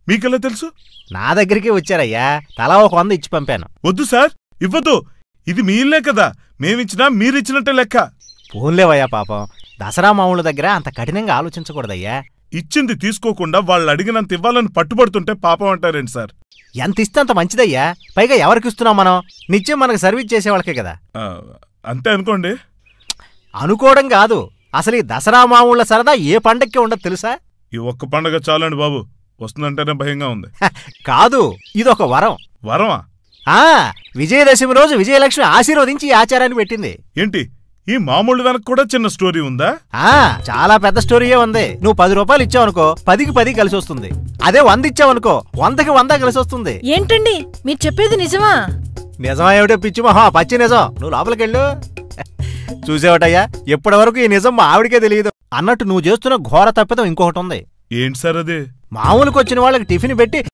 మీకెలా తెలుసు నా దగ్గరికి వచ్చారయ్యా తలా ఒక వంద ఇచ్చి పంపాను వద్దు సార్ ఇవ్వద్దు ఇది మీ ఇల్లే కదా మేమిచ్చినా మీరిచ్చినట్టే లెక్క పోన్లేవయ్యా పాపం దసరా మామూళ్ళ దగ్గర అంత కఠినంగా ఆలోచించకూడదయ్యా ఇచ్చింది తీసుకోకుండా వాళ్ళు అడిగినంత ఇవ్వాలని పట్టుబడుతుంటే పాపం అంటారేంటి సార్ ఎంత ఇస్తే అంత మంచిదయ్యా పైగా ఎవరికి ఇస్తున్నాం మనం నిత్యం మనకు సర్వీస్ చేసేవాళ్ళకే కదా ఆ, అంతే అనుకోండి అనుకోవడం కాదు అసలు ఈ దసరా మామూళ్ళ సరదా ఏ పండక్కి ఉండదు తెలుసా ఈ ఒక్క పండగ చాలండి బాబు వస్తుందంటేనే భయంగా ఉంది హ, కాదు ఇదొక వరం వరమా ఆ విజయదశమి రోజు విజయలక్ష్మి ఆశీర్వదించి ఈ ఆచారాన్ని పెట్టింది ఏంటి ఈ మామూలు వెనక కూడా చిన్న స్టోరీ ఉందా ఆ చాలా పెద్ద స్టోరీయే ఉంది నువ్వు పది రూపాయలు ఇచ్చావనుకో పదికి పది కలిసి వస్తుంది అదే వంద ఇచ్చావనుకో వందకి వంద కలిసి వస్తుంది ఏంటండి మీరు చెప్పేది నిజమా నిజమా ఏమిటో పిచ్చి మొహం పచ్చి నిజం నువ్వు లోపలికెళ్ళు చూసేవటయ్యా ఇప్పటి వరకు ఈ నిజం మా ఆవిడికే తెలియదు అన్నట్టు నువ్వు చేస్తున్న ఘోర తప్పిదం ఇంకొకటి ఉంది ఏంటి సార్ అది మామూలుకి వచ్చిన వాళ్ళకి టిఫిన్ పెట్టి